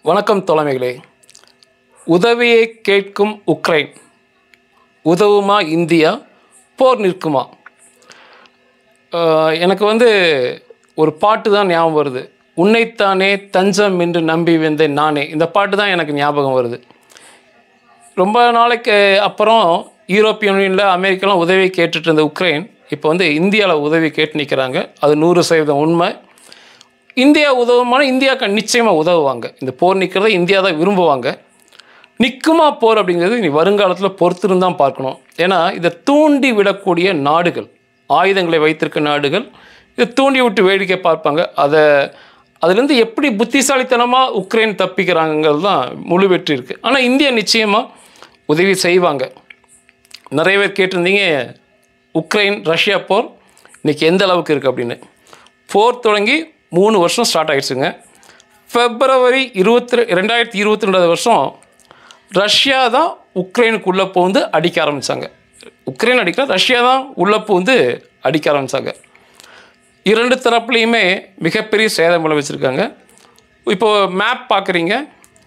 வணக்கம் தலைமைகளே உதவியை கேட்கும் உக்ரைன் உதவுமா இந்தியா போர் நிற்குமா ஆஹ் எனக்கு வந்து ஒரு பாட்டு தான் ஞாபகம் வருது உன்னைத்தானே தஞ்சம் என்று நம்பி வந்தேன் நானே இந்த பாட்டு தான் எனக்கு ஞாபகம் வருது ரொம்ப நாளைக்கு அப்புறம் யூரோப்பிய யூனியனில் அமெரிக்காலாம் உதவி கேட்டுட்டு இருந்த உக்ரைன் இப்போ வந்து இந்தியாவில் உதவி கேட்டு நிற்கிறாங்க அது நூறு சதவீதம் உண்மை இந்தியா உதவுமான இந்தியாவுக்கு நிச்சயமாக உதவுவாங்க இந்த போர் நிற்கிறத இந்தியா தான் விரும்புவாங்க நிற்குமா போர் அப்படிங்கிறது நீ வருங்காலத்தில் பொறுத்திருந்து தான் பார்க்கணும் ஏன்னா இதை தூண்டி விடக்கூடிய நாடுகள் ஆயுதங்களை வைத்திருக்க நாடுகள் இதை தூண்டி விட்டு வேடிக்கை பார்ப்பாங்க அதை அதுலேருந்து எப்படி புத்திசாலித்தனமாக உக்ரைன் தப்பிக்கிறாங்கிறது தான் முழு வெற்றி இருக்குது ஆனால் இந்தியா நிச்சயமாக உதவி செய்வாங்க நிறைய பேர் கேட்டிருந்தீங்க உக்ரைன் ரஷ்யா போர் இன்றைக்கி எந்த அளவுக்கு இருக்குது அப்படின்னு போர் தொடங்கி மூணு வருஷம் ஸ்டார்ட் ஆயிடுச்சுங்க பிப்ரவரி இருபத்தி ரெண்டாயிரத்தி இருபத்தி ரெண்டாவது வருஷம் ரஷ்யா தான் உக்ரைனுக்குள்ளே புகுந்து அடிக்க ஆரம்பித்தாங்க உக்ரைன் அடிக்கல ரஷ்யா தான் உள்ளே புகுந்து அடிக்க ஆரம்பித்தாங்க இரண்டு தரப்புலையுமே மிகப்பெரிய சேதம் விளைவிச்சிருக்காங்க இப்போது மேப் பார்க்குறீங்க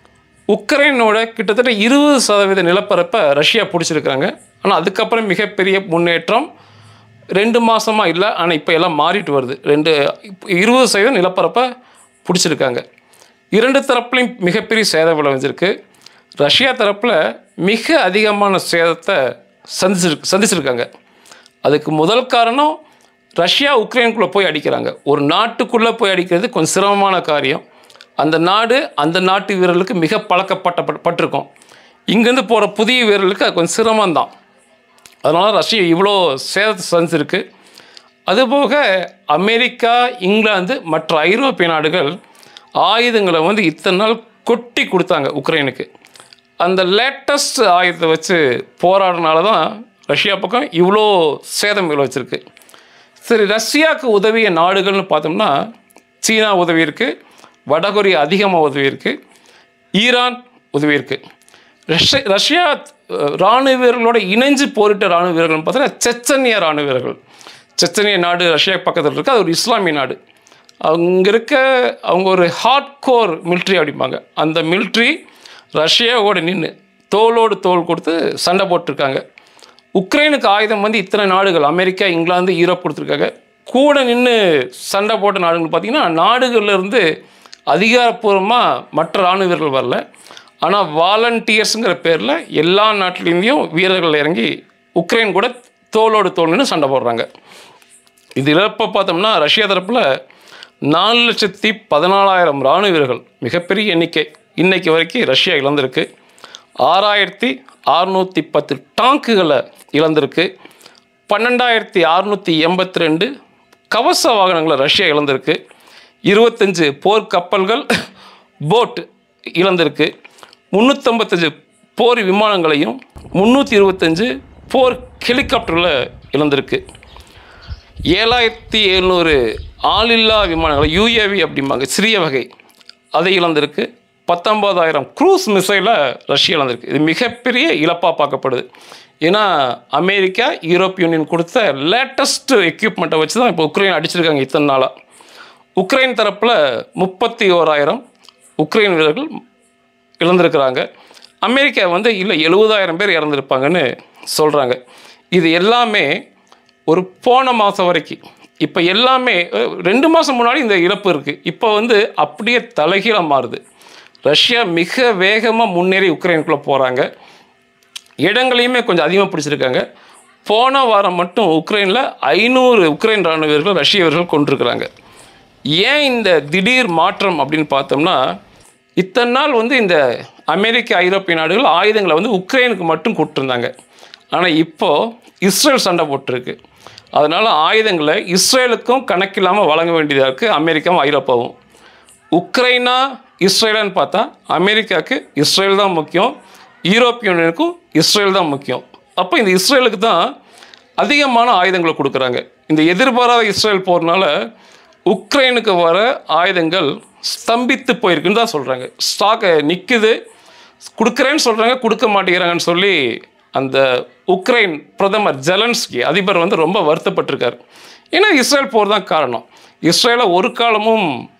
உக்ரைனோட கிட்டத்தட்ட இருபது சதவீத நிலப்பரப்பை ரஷ்யா பிடிச்சிருக்காங்க ஆனால் அதுக்கப்புறம் மிகப்பெரிய முன்னேற்றம் ரெண்டு மாதமாக இல்லை ஆனால் இப்போ எல்லாம் மாறிட்டு வருது ரெண்டு இப்ப இருபது சதவீதம் நிலப்பரப்பை பிடிச்சிருக்காங்க இரண்டு தரப்புலையும் மிகப்பெரிய சேதம் விளைவிச்சிருக்கு ரஷ்யா தரப்பில் மிக அதிகமான சேதத்தை சந்திச்சிருக்கு சந்திச்சிருக்காங்க அதுக்கு முதல் காரணம் ரஷ்யா உக்ரைனுக்குள்ளே போய் அடிக்கிறாங்க ஒரு நாட்டுக்குள்ளே போய் அடிக்கிறது கொஞ்சம் சிரமமான காரியம் அந்த நாடு அந்த நாட்டு வீரர்களுக்கு மிக பழக்கப்பட்ட பட்- பட்டிருக்கும் இங்கேருந்து போகிற புதிய வீரர்களுக்கு அது கொஞ்சம் சிரமம்தான் அதனால் ரஷ்யா இவ்வளோ சேதத்தை சந்திச்சிருக்கு அதுபோக அமெரிக்கா இங்கிலாந்து மற்ற ஐரோப்பிய நாடுகள் ஆயுதங்களை வந்து இத்தனை நாள் கொட்டி கொடுத்தாங்க உக்ரைனுக்கு அந்த லேட்டஸ்ட் ஆயுதத்தை வச்சு போராடினால தான் ரஷ்யா பக்கம் இவ்வளோ சேதம் விளைவிச்சிருக்கு சரி ரஷ்யாவுக்கு உதவிய நாடுகள்னு பார்த்தோம்னா சீனா உதவி இருக்குது வடகொரியா அதிகமாக உதவி இருக்குது ஈரான் உதவி இருக்குது ரஷ்ய ரஷ்யா அஹ், ராணுவ வீரர்களோட இணைஞ்சு போரிட்ட ராணுவ வீரர்கள்னு பார்த்தீங்கன்னா செச்சனிய ராணுவ வீரர்கள் செச்சனிய நாடு ரஷ்யா பக்கத்தில் இருக்குது அது ஒரு இஸ்லாமிய நாடு அங்கே இருக்க அவங்க ஒரு ஹார்ட் கோர் மிலிட்ரி அப்படிம்பாங்க அந்த மிலிட்ரி ரஷ்யாவோட நின்று தோளோடு தோள் கொடுத்து சண்டை போட்டிருக்காங்க உக்ரைனுக்கு ஆயுதம் வந்து இத்தனை நாடுகள் அமெரிக்கா இங்கிலாந்து ஈரோப் கொடுத்துருக்காங்க கூட நின்று சண்டை போட்ட நாடுகள் பார்த்திங்கன்னா நாடுகள்ல இருந்து அதிகாரப்பூர்வமாக மற்ற இராணுவ வீரர்கள் வரல ஆனால் வாலண்டியர்ஸுங்கிற பேரில் எல்லா நாட்டிலேருந்தையும் வீரர்கள் இறங்கி உக்ரைன் கூட தோளோடு தோள் நின்று சண்டை போடுறாங்க இது இழப்பை பார்த்தோம்னா ரஷ்யா தரப்பில் நாலு லட்சத்தி பதினாலாயிரம் இராணுவ வீரர்கள் மிகப்பெரிய எண்ணிக்கை இன்னைக்கு வரைக்கும் ரஷ்யா இழந்திருக்கு ஆறாயிரத்தி அறுநூற்றி பத்து டாங்குகளை இழந்திருக்கு பன்னெண்டாயிரத்தி அறுநூற்றி எண்பத்தி ரெண்டு கவச வாகனங்களை ரஷ்யா இழந்திருக்கு இருபத்தஞ்சு போர் கப்பல்கள் போட் இழந்திருக்கு முந்நூற்றம்பத்தஞ்சு போர் விமானங்களையும் முந்நூற்றி இருபத்தஞ்சு போர் ஹெலிகாப்டரில் இழந்திருக்கு ஏழாயிரத்தி எழுநூறு ஆளில்லா விமானங்கள் யூஏவி அப்படிம்பாங்க சிறிய வகை அதை இழந்திருக்கு பத்தொன்பதாயிரம் க்ரூஸ் மிசைலை ரஷ்யா இழந்திருக்கு இது மிகப்பெரிய இழப்பாக பார்க்கப்படுது ஏன்னா அமெரிக்கா யூரோப் யூனியன் கொடுத்த லேட்டஸ்ட் எக்யூப்மெண்ட்டை வச்சு தான் இப்போ உக்ரைன் அடிச்சிருக்காங்க இத்தனை நாளாக உக்ரைன் தரப்பில் முப்பத்தி ஓராயிரம் உக்ரைன் வீரர்கள் இழந்திருக்கிறாங்க அமெரிக்கா வந்து இல்லை எழுபதாயிரம் பேர் இறந்துருப்பாங்கன்னு சொல்கிறாங்க இது எல்லாமே ஒரு போன மாதம் வரைக்கும் இப்போ எல்லாமே அஹ், ரெண்டு மாதம் முன்னாடி இந்த இழப்பு இருக்குது இப்போ வந்து அப்படியே தலைகீழாக மாறுது ரஷ்யா மிக வேகமாக முன்னேறி உக்ரைனுக்குள்ளே போகிறாங்க இடங்களையுமே கொஞ்சம் அதிகமாக பிடிச்சிருக்காங்க போன வாரம் மட்டும் உக்ரைனில் ஐநூறு உக்ரைன் ராணுவ வீரர்கள் ரஷ்ய வீரர்கள் கொண்டிருக்கிறாங்க ஏன் இந்த திடீர் மாற்றம் அப்படின்னு பார்த்தோம்னா இத்தனை நாள் வந்து இந்த அமெரிக்க ஐரோப்பிய நாடுகள் ஆயுதங்களை வந்து உக்ரைனுக்கு மட்டும் கொடுத்துருந்தாங்க ஆனால் இப்போது இஸ்ரேல் சண்டை போட்டிருக்கு அதனால் ஆயுதங்களை இஸ்ரேலுக்கும் கணக்கில்லாமல் வழங்க வேண்டியதாக இருக்குது அமெரிக்காவும் ஐரோப்பாவும் உக்ரைனா இஸ்ரேலான்னு பார்த்தா அமெரிக்காவுக்கு இஸ்ரேல் தான் முக்கியம் யூரோப்பிய யூனியனுக்கும் இஸ்ரேல் தான் முக்கியம் அப்போ இந்த இஸ்ரேலுக்கு தான் அதிகமான ஆயுதங்களை கொடுக்குறாங்க இந்த எதிர்பாராத இஸ்ரேல் போகிறனால உக்ரைனுக்கு வர ஆயுதங்கள் ஸ்தம்பித்து போயிருக்குன்னு தான் சொல்கிறாங்க ஸ்டாக்கு நிற்குது கொடுக்குறேன்னு சொல்கிறாங்க கொடுக்க மாட்டேங்கிறாங்கன்னு சொல்லி அந்த உக்ரைன் பிரதமர் ஜெலன்ஸ்கி அதிபர் வந்து ரொம்ப வருத்தப்பட்டிருக்கார் ஏன்னா இஸ்ரேல் போர் தான் காரணம் இஸ்ரேலை ஒரு காலமும்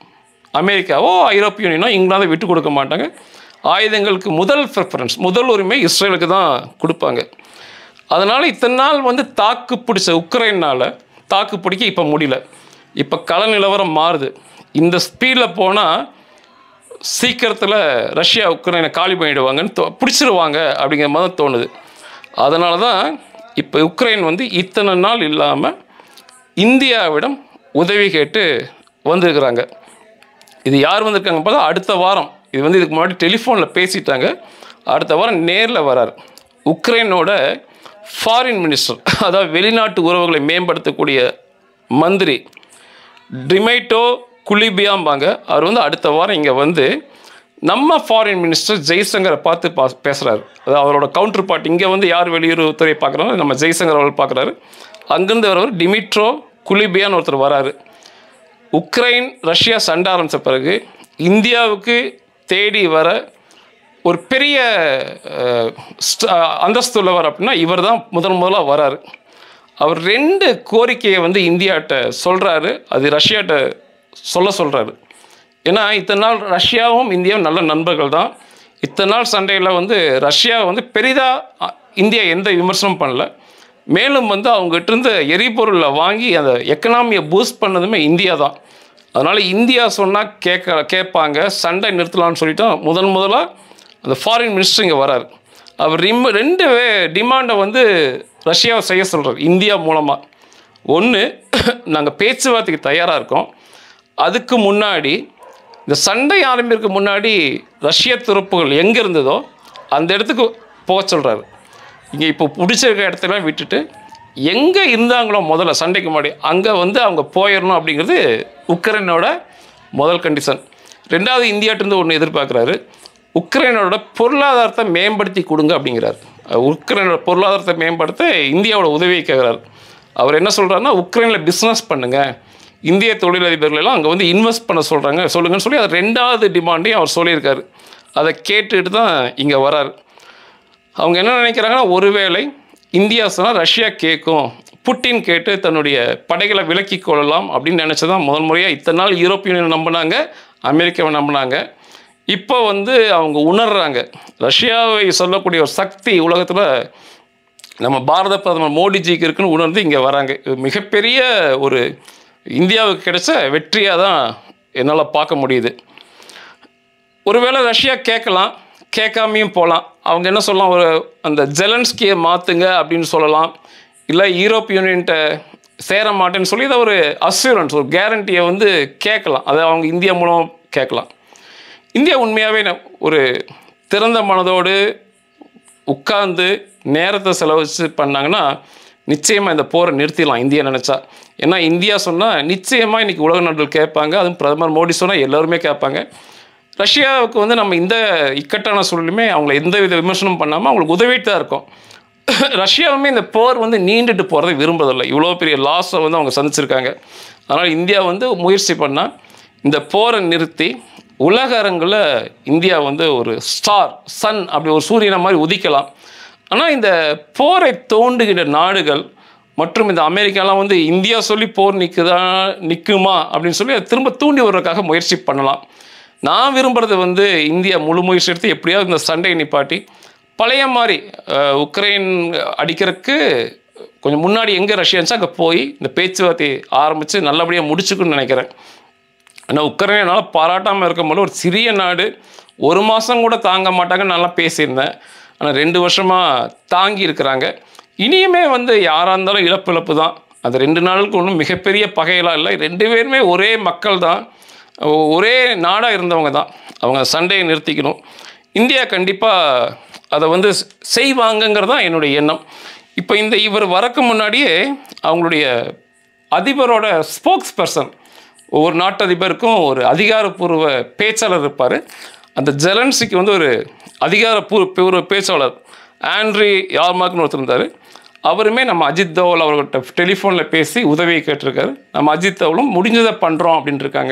அமெரிக்காவோ ஐரோப்பிய யூனியனோ இங்கிலாந்து விட்டு கொடுக்க மாட்டாங்க ஆயுதங்களுக்கு முதல் ப்ரிஃபரன்ஸ் முதல் உரிமை இஸ்ரேலுக்கு தான் கொடுப்பாங்க அதனால் இத்தனை நாள் வந்து தாக்கு பிடிச்ச உக்ரைனால் தாக்கு பிடிக்க இப்போ முடியல இப்போ கள நிலவரம் மாறுது இந்த ஸ்பீடில் போனால் சீக்கிரத்தில் ரஷ்யா உக்ரைனை காலி பண்ணிடுவாங்கன்னு தோ பிடிச்சிருவாங்க அப்படிங்கிற மாதிரி தான் தோணுது அதனால தான் இப்போ உக்ரைன் வந்து இத்தனை நாள் இல்லாமல் இந்தியாவிடம் உதவி கேட்டு வந்திருக்கிறாங்க இது யார் வந்திருக்காங்க பார்த்தா அடுத்த வாரம் இது வந்து இதுக்கு முன்னாடி டெலிஃபோனில் பேசிட்டாங்க அடுத்த வாரம் நேரில் வரார் உக்ரைனோட ஃபாரின் மினிஸ்டர் அதாவது வெளிநாட்டு உறவுகளை மேம்படுத்தக்கூடிய மந்திரி டிமைட்டோ குலிபியாம்பாங்க அவர் வந்து அடுத்த வாரம் இங்கே வந்து நம்ம ஃபாரின் மினிஸ்டர் ஜெய்சங்கரை பார்த்து பா பேசுகிறாரு அதாவது அவரோட கவுண்டர் பார்ட் இங்கே வந்து யார் வெளியுறவுத்துறை பார்க்குறாங்க நம்ம ஜெய்சங்கர் அவர்கள் பார்க்குறாரு அங்கேருந்து வரவர் டிமிட்ரோ குலிபியான்னு ஒருத்தர் வராரு உக்ரைன் ரஷ்யா சண்டை ஆரம்பித்த பிறகு இந்தியாவுக்கு தேடி வர ஒரு பெரிய அஹ், ஸ்ட- அந்தஸ்து உள்ளவர் அப்படின்னா இவர் தான் முதன் முதலாக வராரு அவர் ரெண்டு கோரிக்கையை வந்து இந்தியாட்ட சொல்கிறாரு அது ரஷ்யாட்ட சொல்ல சொல்கிறாரு ஏன்னா இத்தனை நாள் ரஷ்யாவும் இந்தியாவும் நல்ல நண்பர்கள் தான் இத்தனை நாள் சண்டையில் வந்து ரஷ்யா வந்து பெரிதாக இந்தியா எந்த விமர்சனமும் பண்ணல மேலும் வந்து அவங்ககிட்ட இருந்த எரிபொருளை வாங்கி அந்த எக்கனாமியை பூஸ்ட் பண்ணதுமே இந்தியா தான் அதனால் இந்தியா சொன்னால் கேட்க கேட்பாங்க சண்டை நிறுத்தலாம்னு சொல்லிட்டு முதன் முதலாக அந்த ஃபாரின் மினிஸ்டர் இங்கே வராரு அவர் ரிம் ரெண்டு டிமாண்டை வந்து ரஷ்யாவை செய்ய சொல்கிறார் இந்தியா மூலமாக ஒன்று நாங்கள் பேச்சுவார்த்தைக்கு தயாராக இருக்கோம் அதுக்கு முன்னாடி இந்த சண்டை ஆரம்பிக்க முன்னாடி ரஷ்ய துருப்புகள் எங்கே இருந்ததோ அந்த இடத்துக்கு போக சொல்கிறாரு இங்கே இப்போ பிடிச்சிருக்க இடத்தெல்லாம் விட்டுட்டு எங்கே இருந்தாங்களோ முதல்ல சண்டைக்கு முன்னாடி அங்கே வந்து அவங்க போயிடணும் அப்படிங்கிறது உக்ரைனோட முதல் கண்டிஷன் ரெண்டாவது இந்தியாட்டிருந்து ஒன்று எதிர்பார்க்குறாரு உக்ரைனோட பொருளாதாரத்தை மேம்படுத்தி கொடுங்க அப்படிங்கிறார் அஹ் உக்ரைனோட பொருளாதாரத்தை மேம்படுத்த இந்தியாவோட உதவியை கேட்குறாரு அவர் என்ன சொல்கிறாருன்னா உக்ரைனில் பிஸ்னஸ் பண்ணுங்கள் இந்திய தொழிலதிபர்கள் எல்லாம் அங்கே வந்து இன்வெஸ்ட் பண்ண சொல்கிறாங்க சொல்லுங்கன்னு சொல்லி அது ரெண்டாவது டிமாண்டையும் அவர் சொல்லியிருக்காரு அதை கேட்டுட்டு தான் இங்கே வராரு அவங்க என்ன நினைக்கிறாங்கன்னா ஒருவேளை இந்தியா சொன்னால் ரஷ்யா கேட்கும் புட்டின் கேட்டு தன்னுடைய படைகளை விலக்கிக் கொள்ளலாம் அப்படின்னு நினச்சி தான் முதல் முறையாக இத்தனை நாள் யூரோப்பிய யூனியன் நம்பினாங்க அமெரிக்காவை நம்பினாங்க இப்போ வந்து அவங்க உணர்றாங்க ரஷ்யாவை சொல்லக்கூடிய ஒரு சக்தி உலகத்தில் நம்ம பாரத பிரதமர் மோடிஜிக்கு இருக்குன்னு உணர்ந்து இங்கே வராங்க இது மிகப்பெரிய ஒரு இந்தியாவுக்கு கிடைச்ச வெற்றியாக தான் என்னால் பார்க்க முடியுது ஒருவேளை ரஷ்யா கேட்கலாம் கேட்காமையும் போகலாம் அவங்க என்ன சொல்லலாம் ஒரு அந்த ஜெலன்ஸ்கியை மாற்றுங்க அப்படின்னு சொல்லலாம் இல்லை யூரோப் யூனியன்ட்ட சேர மாட்டேன்னு சொல்லி இதை ஒரு அசூரன்ஸ் ஒரு கேரண்டியை வந்து கேட்கலாம் அதை அவங்க இந்தியா மூலம் கேட்கலாம் இந்தியா உண்மையாகவே ந- ஒரு திறந்த மனதோடு உட்கார்ந்து நேரத்தை செலவழித்து பண்ணாங்கன்னா நிச்சயமாக இந்த போரை நிறுத்திடலாம் இந்தியா நினச்சா ஏன்னா இந்தியா சொன்னால் நிச்சயமாக இன்றைக்கி உலக நாடுகள் கேட்பாங்க அதுவும் பிரதமர் மோடி சொன்னால் எல்லாருமே கேட்பாங்க ரஷ்யாவுக்கு வந்து நம்ம இந்த இக்கட்டான சூழலுமே அவங்கள எந்த வித விமர்சனம் பண்ணாமல் அவங்களுக்கு உதவிட்டு தான் இருக்கோம் ரஷ்யாவுமே இந்த போர் வந்து நீண்டுட்டு போகிறதை விரும்புறதில்லை இவ்வளோ பெரிய லாஸை வந்து அவங்க சந்திச்சிருக்காங்க அதனால் இந்தியா வந்து முயற்சி பண்ணால் இந்த போரை நிறுத்தி உலக அரங்கில் இந்தியா வந்து ஒரு ஸ்டார் சன் அப்படி ஒரு சூரியனை மாதிரி உதிக்கலாம் ஆனால் இந்த போரை தோண்டுகின்ற நாடுகள் மற்றும் இந்த அமெரிக்காலாம் வந்து இந்தியா சொல்லி போர் நிற்குதா நிற்குமா அப்படின்னு சொல்லி அதை திரும்ப தூண்டி வர்றதுக்காக முயற்சி பண்ணலாம் நான் விரும்புறது வந்து இந்தியா முழு முயற்சி எடுத்து எப்படியாவது இந்த சண்டையை நிப்பாட்டி பழைய மாதிரி அஹ், உக்ரைன் அடிக்கிறதுக்கு கொஞ்சம் முன்னாடி எங்கே ரஷ்யா இருந்துச்சோ அங்கே போய் இந்த பேச்சுவார்த்தை ஆரம்பித்து நல்லபடியாக முடிச்சுக்கணும்னு நினைக்கிறேன் ஆனால் உக்ரைனை என்னால் பாராட்டாமல் இருக்க முடியல ஒரு சிறிய நாடு ஒரு மாதம் கூட தாங்க மாட்டாங்கன்னு நல்லா பேசியிருந்தேன் ஆனால் ரெண்டு வருஷமாக தாங்கி இருக்கிறாங்க இனியுமே வந்து யாராக இருந்தாலும் இழப்பு இழப்பு தான் அது ரெண்டு நாளுக்கு ஒன்றும் மிகப்பெரிய பகையெல்லாம் இல்லை ரெண்டு பேருமே ஒரே மக்கள் தான் ஒ- ஒரே நாடாக இருந்தவங்க தான் அவங்க சண்டையை நிறுத்திக்கணும் இந்தியா கண்டிப்பாக அதை வந்து ஸ்- செய்வாங்கங்கிறது தான் என்னுடைய எண்ணம் இப்போ இந்த இவர் வரக்கு முன்னாடியே அவங்களுடைய அதிபரோட ஸ்போக்ஸ் பர்சன் ஒவ்வொரு நாட்டு அதிபருக்கும் ஒரு அதிகாரப்பூர்வ பேச்சாளர் இருப்பார் அந்த ஜெலன்சிக்கு வந்து ஒரு அதிகாரப்பூர்வ பூர்வ பேச்சாளர் ஆண்ட்ரி யார்மார்க்னு ஒருத்தர் இருந்தார் அவருமே நம்ம அஜித் தோவல் அவர்கிட்ட டெலிஃபோனில் பேசி உதவியை கேட்டிருக்காரு நம்ம அஜித் தோவலும் முடிஞ்சதை பண்ணுறோம் அப்படின்ட்டு இருக்காங்க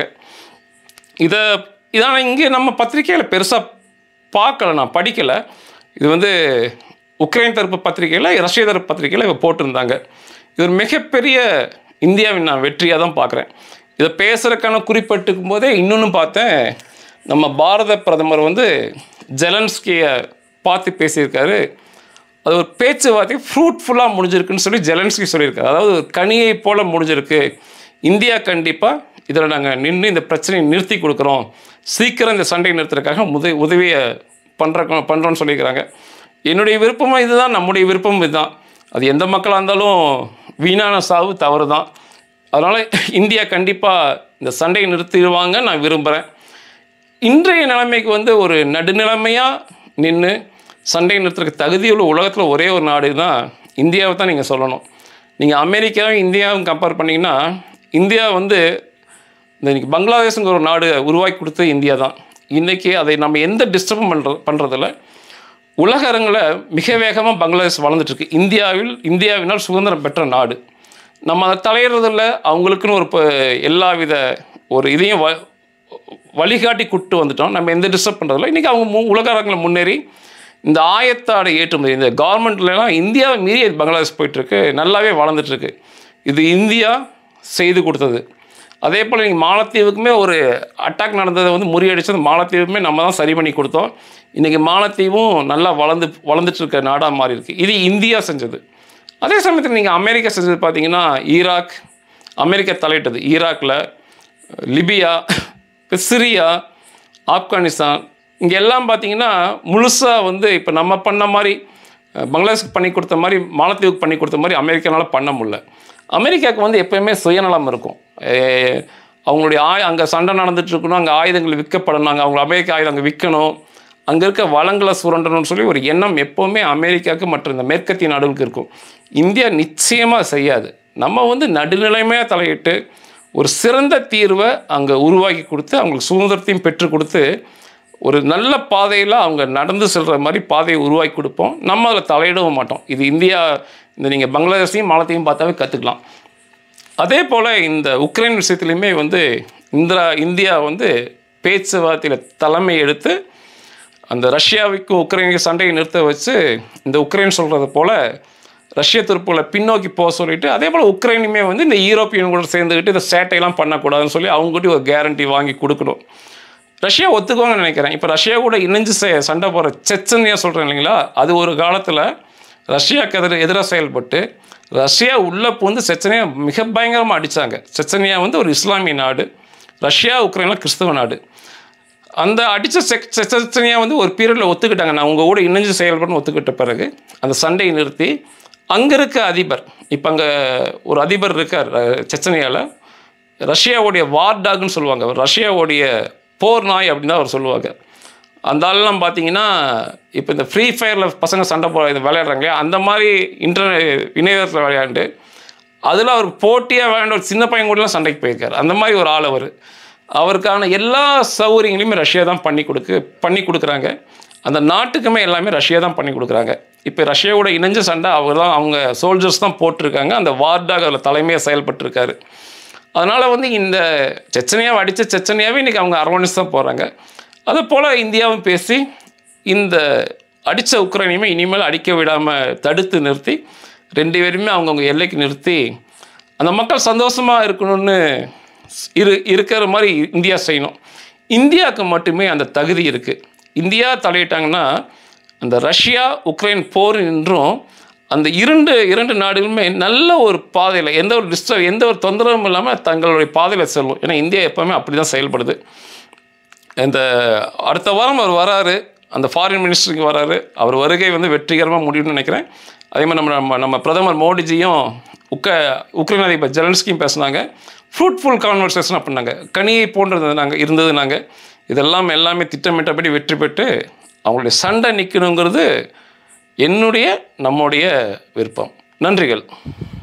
இதை இதான இங்கே நம்ம பத்திரிக்கையில் பெருசாக பார்க்கல நான் படிக்கலை இது வந்து உக்ரைன் தரப்பு பத்திரிக்கையில் ரஷ்ய தரப்பு பத்திரிக்கையில் இவ போட்டிருந்தாங்க இது ஒரு மிகப்பெரிய இந்தியாவின் நான் வெற்றியாக தான் பார்க்குறேன் இதை பேசுகிறதுக்கான குறிப்பிட்டிருக்கும் போதே இன்னொன்று பார்த்தேன் நம்ம பாரத பிரதமர் வந்து ஜெலன்ஸ்கியை பார்த்து பேசியிருக்காரு அது ஒரு பேச்சுவார்த்தை ஃப்ரூட்ஃபுல்லாக முடிஞ்சிருக்குன்னு சொல்லி ஜெலன்ஸ்கி சொல்லியிருக்காரு அதாவது ஒரு கனியை போல் முடிஞ்சிருக்கு இந்தியா கண்டிப்பாக இதில் நாங்கள் நின்று இந்த பிரச்சனையை நிறுத்தி கொடுக்குறோம் சீக்கிரம் இந்த சண்டையை நிறுத்துறதுக்காக உதவி உதவியை பண்ணுற பண்ணுறோன்னு சொல்லியிருக்கிறாங்க என்னுடைய விருப்பமும் இதுதான் நம்முடைய விருப்பமும் இதுதான் அது எந்த மக்களாக இருந்தாலும் வீணான சாவு தவறு தான் அதனால் இந்தியா கண்டிப்பாக இந்த சண்டையை நிறுத்திடுவாங்க நான் விரும்புகிறேன் இன்றைய நிலைமைக்கு வந்து ஒரு நடுநிலைமையாக நின்று சண்டை நிறுத்துறதுக்கு தகுதியுள்ள உலகத்தில் ஒரே ஒரு நாடு தான் இந்தியாவை தான் நீங்கள் சொல்லணும் நீங்கள் அமெரிக்காவும் இந்தியாவும் கம்பேர் பண்ணிங்கன்னா இந்தியா வந்து இந்த இன்னைக்கு பங்களாதேஷுங்கிற ஒரு நாடு உருவாக்கி கொடுத்தது இந்தியா தான் இன்றைக்கி அதை நம்ம எந்த டிஸ்டர்பும் பண்ணுற பண்ணுறதில்ல உலக அரங்கில் மிக வேகமாக பங்களாதேஷ் வளர்ந்துட்டுருக்கு இந்தியாவில் இந்தியாவினால் சுதந்திரம் பெற்ற நாடு நம்ம அதை தலையிறதில்ல அவங்களுக்குன்னு ஒரு இப்போ எல்லா வித ஒரு இதையும் வ வழிகாட்டி கூட்டு வந்துட்டோம் நம்ம எந்த டிஸ்டர்ப் பண்ணுறதில்ல இன்றைக்கி அவங்க மு உலக அரங்கில் முன்னேறி இந்த ஆயத்தாடை ஏற்றுமதி இந்த கவர்மெண்ட்லலாம் இந்தியாவை மீறி பங்களாதேஷ் போயிட்டுருக்கு நல்லாவே வளர்ந்துட்டுருக்கு இது இந்தியா செய்து கொடுத்தது அதே போல் நீங்கள் மாலத்தீவுக்குமே ஒரு அட்டாக் நடந்ததை வந்து முறியடிச்சது மாலத்தீவுக்குமே நம்ம தான் சரி பண்ணி கொடுத்தோம் இன்றைக்கி மாலத்தீவும் நல்லா வளர்ந்து வளர்ந்துட்டு இருக்க நாடாக மாறி இருக்கு இது இந்தியா செஞ்சது அதே சமயத்தில் நீங்கள் அமெரிக்கா செஞ்சது பார்த்தீங்கன்னா ஈராக் அமெரிக்கா தலையிட்டது ஈராக்கில் லிபியா இப்போ சிரியா ஆப்கானிஸ்தான் இங்கே எல்லாம் பார்த்தீங்கன்னா முழுசாக வந்து இப்போ நம்ம பண்ண மாதிரி அஹ், பங்களாதேஷ்க்கு பண்ணி கொடுத்த மாதிரி மாலத்தீவுக்கு பண்ணி கொடுத்த மாதிரி அமெரிக்கானால பண்ண முடியல அமெரிக்காவுக்கு வந்து எப்போயுமே சுயநலம் இருக்கும் அஹ், அவங்களுடைய ஆய் அங்கே சண்டை நடந்துட்டு இருக்கணும் அங்கே ஆயுதங்கள் விற்கப்படணும் அங்கே அவங்க அமெரிக்க ஆயுதம் அங்கே விற்கணும் அங்கே இருக்க வளங்களை சுரண்டணும்னு சொல்லி ஒரு எண்ணம் எப்போவுமே அமெரிக்காவுக்கு மற்றும் இந்த மேற்கத்திய நாடுகளுக்கு இருக்கும் இந்தியா நிச்சயமாக செய்யாது நம்ம வந்து நடுநிலைமையாக தலையிட்டு ஒரு சிறந்த தீர்வை அங்கே உருவாக்கி கொடுத்து அவங்களுக்கு சுதந்திரத்தையும் பெற்றுக் கொடுத்து ஒரு நல்ல பாதையில் அவங்க நடந்து செல்கிற மாதிரி பாதையை உருவாக்கி கொடுப்போம் நம்ம அதில் தலையிடவும் மாட்டோம் இது இந்தியா இந்த நீங்கள் பங்களாதேஷையும் மாலத்தையும் பார்த்தாவே கற்றுக்கலாம் அதே போல் இந்த உக்ரைன் விஷயத்துலையுமே வந்து இந்திரா இந்தியா வந்து பேச்சுவார்த்தையில் தலைமை எடுத்து அந்த ரஷ்யாவுக்கும் உக்ரைனுக்கு சண்டையை நிறுத்த வச்சு இந்த உக்ரைன் சொல்கிறது போல் ரஷ்ய துருப்புகளை பின்னோக்கி போக சொல்லிட்டு அதே போல் உக்ரைனுமே வந்து இந்த யூரோப்பியன் கூட சேர்ந்துக்கிட்டு இந்த சேட்டையெல்லாம் பண்ணக்கூடாதுன்னு சொல்லி அவங்ககிட்ட ஒரு கேரண்டி வாங்கி கொடுக்கணும் ரஷ்யா ஒத்துக்குவாங்கன்னு நினைக்கிறேன் இப்போ ரஷ்யா கூட இணைஞ்சு செ- சண்டை போகிற செச்சன்யா சொல்கிறேன் இல்லைங்களா அது ஒரு காலத்தில் ரஷ்யாவுக்கு எதிர எதிராக செயல்பட்டு ரஷ்யா உள்ளே பூந்து செச்சனியா மிக பயங்கரமாக அடித்தாங்க செச்சனியா வந்து ஒரு இஸ்லாமிய நாடு ரஷ்யா உக்ரைன்லாம் கிறிஸ்தவ நாடு அந்த அடித்த செக் செச்சனியா வந்து ஒரு பீரியடில் ஒத்துக்கிட்டாங்க நான் உங்கள் கூட இணைஞ்சு செயல்படணும் ஒத்துக்கிட்ட பிறகு அந்த சண்டையை நிறுத்தி அங்கே இருக்க அதிபர் இப்போ அங்கே ஒரு அதிபர் இருக்கார் அஹ், செச்சனியாவில் ரஷ்யாவுடைய வார் டாக்னு சொல்லுவாங்க ரஷ்யாவுடைய போர் நாய் அப்படின்னு தான் அவர் சொல்லுவாங்க அந்த ஆள்லாம் பார்த்தீங்கன்னா இப்போ இந்த ஃப்ரீ ஃபயரில் பசங்க சண்டை போ இது விளையாடுறாங்க அந்த மாதிரி இன்டர்நெட் இணையதளத்தில் விளையாண்டு அதில் அவர் போட்டியாக விளையாண்ட ஒரு சின்ன பையன் கூடலாம் சண்டைக்கு போயிருக்கார் அந்த மாதிரி ஒரு ஆள் அவர் அவருக்கான எல்லா சௌகரியங்களையுமே ரஷ்யா தான் பண்ணி கொடுக்கு பண்ணி கொடுக்குறாங்க அந்த நாட்டுக்குமே எல்லாமே ரஷ்யா தான் பண்ணி கொடுக்குறாங்க இப்போ ரஷ்யாவோட இணைஞ்ச சண்டை அவர் தான் அவங்க சோல்ஜர்ஸ் தான் போட்டிருக்காங்க அந்த வார்டாக அதில் தலைமையாக செயல்பட்டிருக்காரு அதனால் வந்து இந்த செச்சனியாவை அடித்த செச்சனியாவே இன்றைக்கி அவங்க அரவணைச்சு தான் போகிறாங்க அதே போல் இந்தியாவும் பேசி இந்த அடித்த உக்ரைனையுமே இனிமேல் அடிக்க விடாமல் தடுத்து நிறுத்தி ரெண்டு பேருமே அவங்கவுங்க எல்லைக்கு நிறுத்தி அந்த மக்கள் சந்தோஷமாக இருக்கணும்னு இரு இருக்கிற மாதிரி இந்தியா செய்யணும் இந்தியாவுக்கு மட்டுமே அந்த தகுதி இருக்குது இந்தியா தலையிட்டாங்கன்னா அந்த ரஷ்யா உக்ரைன் போர் நின்றும் அந்த இரண்டு இரண்டு நாடுகளுமே நல்ல ஒரு பாதையில் எந்த ஒரு டிஸ்டர்ப் எந்த ஒரு தொந்தரவும் இல்லாமல் தங்களுடைய பாதையில் செல்லும் ஏன்னா இந்தியா எப்போவுமே அப்படி தான் செயல்படுது இந்த அடுத்த வாரம் அவர் வராரு அந்த ஃபாரின் மினிஸ்டருக்கு வராரு அவர் வருகை வந்து வெற்றிகரமாக முடியும்னு நினைக்கிறேன் அதே மாதிரி நம்ம நம்ம நம்ம பிரதமர் மோடிஜியும் உக்க உக்ரைன் அதிபர் ஜெலன்ஸ்கியும் பேசுனாங்க ஃப்ரூட்ஃபுல் கான்வர்சேஷன் பண்ணாங்க கனியை போன்றது நாங்கள் இருந்தது நாங்கள் இதெல்லாம் எல்லாமே திட்டமிட்டபடி வெற்றி பெற்று அவங்களுடைய சண்டை நிற்கணுங்கிறது என்னுடைய நம்முடைய விருப்பம் நன்றிகள்